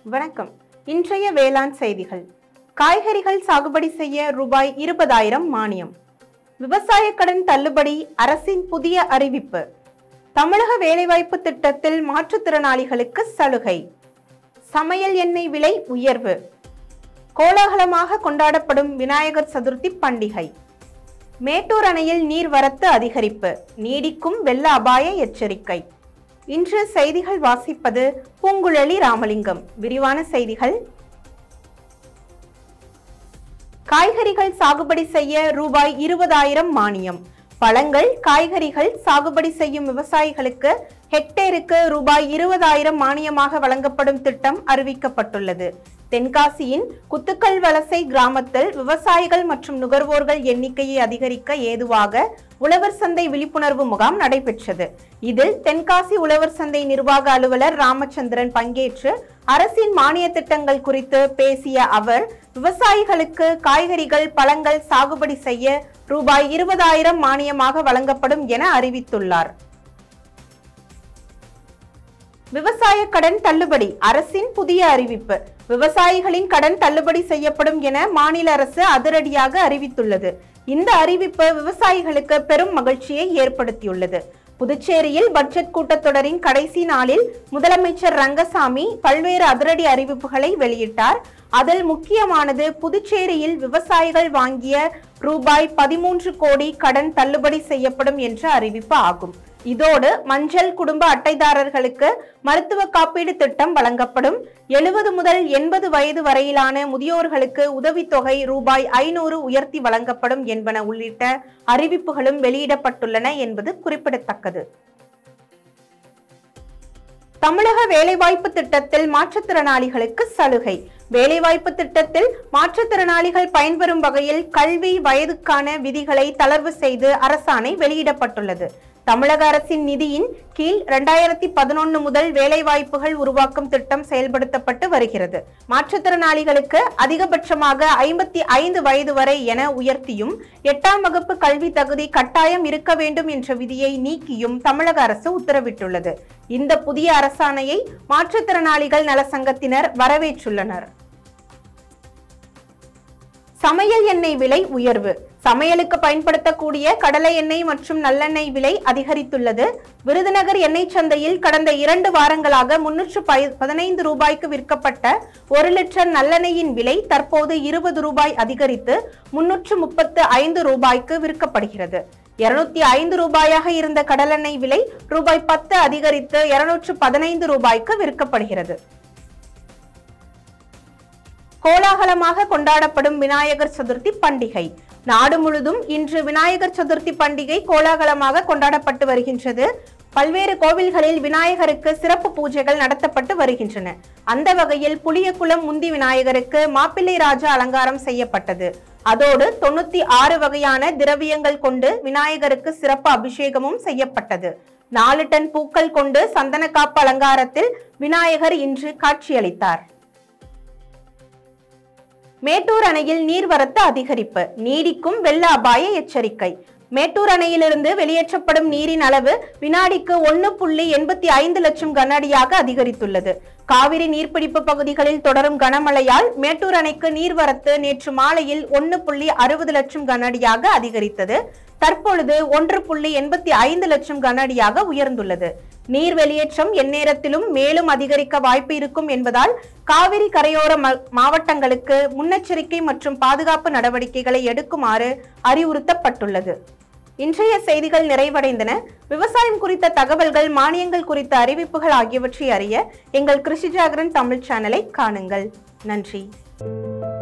வணக்கம் இன்றைய வேளாண் செய்திகள் காய்கறிகள் சாகுபடி செய்ய ரூபாய் இருபதாயிரம் மானியம் விவசாய கடன் தள்ளுபடி அரசின் புதிய அறிவிப்பு தமிழக வேலைவாய்ப்பு திட்டத்தில் மாற்றுத்திறனாளிகளுக்கு சலுகை சமையல் எண்ணெய் விலை உயர்வு கோலாகலமாக கொண்டாடப்படும் விநாயகர் சதுர்த்தி பண்டிகை மேட்டூர் அணையில் நீர்வரத்து அதிகரிப்பு நீடிக்கும் வெள்ள அபாய எச்சரிக்கை இன்று செய்திகள் வாசிப்பது பூங்குழலி ராமலிங்கம் விரிவான செய்திகள் காய்கறிகள் சாகுபடி செய்ய ரூபாய் இருபதாயிரம் மானியம் பழங்கள் காய்கறிகள் சாகுபடி செய்யும் விவசாயிகளுக்கு ஹெக்டேருக்கு ரூபாய் இருபதாயிரம் மானியமாக வழங்கப்படும் திட்டம் அறிவிக்கப்பட்டுள்ளது தென்காசியின் குத்துக்கல் வலசை கிராமத்தில் விவசாயிகள் மற்றும் நுகர்வோர்கள் எண்ணிக்கையை அதிகரிக்க ஏதுவாக உழவர் சந்தை விழிப்புணர்வு முகாம் நடைபெற்றது இதில் தென்காசி உழவர் சந்தை நிர்வாக அலுவலர் ராமச்சந்திரன் பங்கேற்று அரசின் மானிய திட்டங்கள் குறித்து பேசிய அவர் விவசாயிகளுக்கு காய்கறிகள் பழங்கள் சாகுபடி செய்ய ரூபாய் இருபதாயிரம் மானியமாக வழங்கப்படும் என அறிவித்துள்ளார் விவசாய கடன் தள்ளுபடி அரசின் புதிய அறிவிப்பு விவசாயிகளின் கடன் தள்ளுபடி செய்யப்படும் என மாநில அரசு அதிரடியாக அறிவித்துள்ளது இந்த அறிவிப்பு விவசாயிகளுக்கு பெரும் மகிழ்ச்சியை ஏற்படுத்தியுள்ளது புதுச்சேரியில் பட்ஜெட் கூட்டத்தொடரின் கடைசி நாளில் முதலமைச்சர் ரங்கசாமி பல்வேறு அதிரடி அறிவிப்புகளை வெளியிட்டார் அதில் முக்கியமானது புதுச்சேரியில் விவசாயிகள் வாங்கிய ரூபாய் பதிமூன்று கோடி கடன் தள்ளுபடி செய்யப்படும் என்ற அறிவிப்பு ஆகும் இதோடு மஞ்சள் குடும்ப அட்டைதாரர்களுக்கு மருத்துவ காப்பீடு திட்டம் வழங்கப்படும் எழுபது முதல் எண்பது வயது வரையிலான முதியோர்களுக்கு உதவித்தொகை ரூபாய் ஐநூறு உயர்த்தி வழங்கப்படும் என்பன உள்ளிட்ட அறிவிப்புகளும் வெளியிடப்பட்டுள்ளன என்பது குறிப்பிடத்தக்கது தமிழக வேலைவாய்ப்பு திட்டத்தில் மாற்றுத்திறனாளிகளுக்கு சலுகை வேலைவாய்ப்பு திட்டத்தில் மாற்றுத்திறனாளிகள் பயன்பெறும் வகையில் கல்வி வயதுக்கான விதிகளை தளர்வு செய்து அரசாணை வெளியிடப்பட்டுள்ளது தமிழக அரசின் நிதியின் கீழ் இரண்டாயிரத்தி பதினொன்னு முதல் வேலைவாய்ப்புகள் உருவாக்கும் திட்டம் செயல்படுத்தப்பட்டு வருகிறது மாற்றுத்திறனாளிகளுக்கு அதிகபட்சமாக ஐம்பத்தி ஐந்து வயது வரை என உயர்த்தியும் எட்டாம் வகுப்பு கல்வி தகுதி கட்டாயம் இருக்க வேண்டும் என்ற விதியை நீக்கியும் தமிழக அரசு உத்தரவிட்டுள்ளது இந்த புதிய அரசாணையை மாற்றுத்திறனாளிகள் நல சங்கத்தினர் வரவேற்றுள்ளனர் சமையல் எண்ணெய் விலை உயர்வு சமையலுக்கு பயன்படுத்தக்கூடிய கடலை எண்ணெய் மற்றும் நல்லெண்ணெய் விலை அதிகரித்துள்ளது விருதுநகர் எண்ணெய் சந்தையில் கடந்த இரண்டு வாரங்களாக முன்னூற்று பதினைந்து ரூபாய்க்கு விற்கப்பட்ட ஒரு லிட்டர் நல்லெண்ணெயின் விலை தற்போது இருபது ரூபாய் அதிகரித்து முன்னூற்று முப்பத்து ஐந்து ரூபாய்க்கு விற்கப்படுகிறது இருநூத்தி ஐந்து ரூபாயாக இருந்த கடலெண்ணெய் விலை ரூபாய் பத்து அதிகரித்து இருநூற்று பதினைந்து ரூபாய்க்கு விற்கப்படுகிறது கோலாகலமாக கொண்டாடப்படும் விநாயகர் சதுர்த்தி பண்டிகை நாடு முழுதும் இன்று விநாயகர் சதுர்த்தி பண்டிகை கோலாகலமாக கொண்டாடப்பட்டு வருகின்றது பல்வேறு கோவில்களில் விநாயகருக்கு சிறப்பு பூஜைகள் நடத்தப்பட்டு வருகின்றன அந்த வகையில் புளியகுளம் முந்தி விநாயகருக்கு மாப்பிள்ளை ராஜா அலங்காரம் செய்யப்பட்டது அதோடு தொண்ணூத்தி ஆறு வகையான திரவியங்கள் கொண்டு விநாயகருக்கு சிறப்பு அபிஷேகமும் செய்யப்பட்டது நாலு டன் பூக்கள் கொண்டு சந்தன காப்பு அலங்காரத்தில் விநாயகர் இன்று காட்சியளித்தார் மேட்டூர் அணையில் நீர்வரத்து அதிகரிப்பு நீடிக்கும் வெள்ள அபாய எச்சரிக்கை மேட்டூர் அணையிலிருந்து வெளியேற்றப்படும் நீரின் அளவு வினாடிக்கு ஒன்னு புள்ளி எண்பத்தி ஐந்து லட்சம் கனஅடியாக அதிகரித்துள்ளது காவிரி நீர்பிடிப்பு பகுதிகளில் தொடரும் கனமழையால் மேட்டூர் அணைக்கு நீர்வரத்து நேற்று மாலையில் ஒன்னு புள்ளி அறுபது லட்சம் கனஅடியாக அதிகரித்தது தற்பொழுது ஒன்று புள்ளி எண்பத்தி ஐந்து லட்சம் கனஅடியாக உயர்ந்துள்ளது நீர் வெளியேற்றம் எந்நேரத்திலும் மேலும் அதிகரிக்க வாய்ப்பு இருக்கும் என்பதால் காவிரி கரையோர மாவட்டங்களுக்கு முன்னெச்சரிக்கை மற்றும் பாதுகாப்பு நடவடிக்கைகளை எடுக்குமாறு அறிவுறுத்தப்பட்டுள்ளது இன்றைய செய்திகள் நிறைவடைந்தன விவசாயம் குறித்த தகவல்கள் மானியங்கள் குறித்த அறிவிப்புகள் ஆகியவற்றை அறிய எங்கள் கிருஷி ஜாகரன் தமிழ் சேனலை காணுங்கள் நன்றி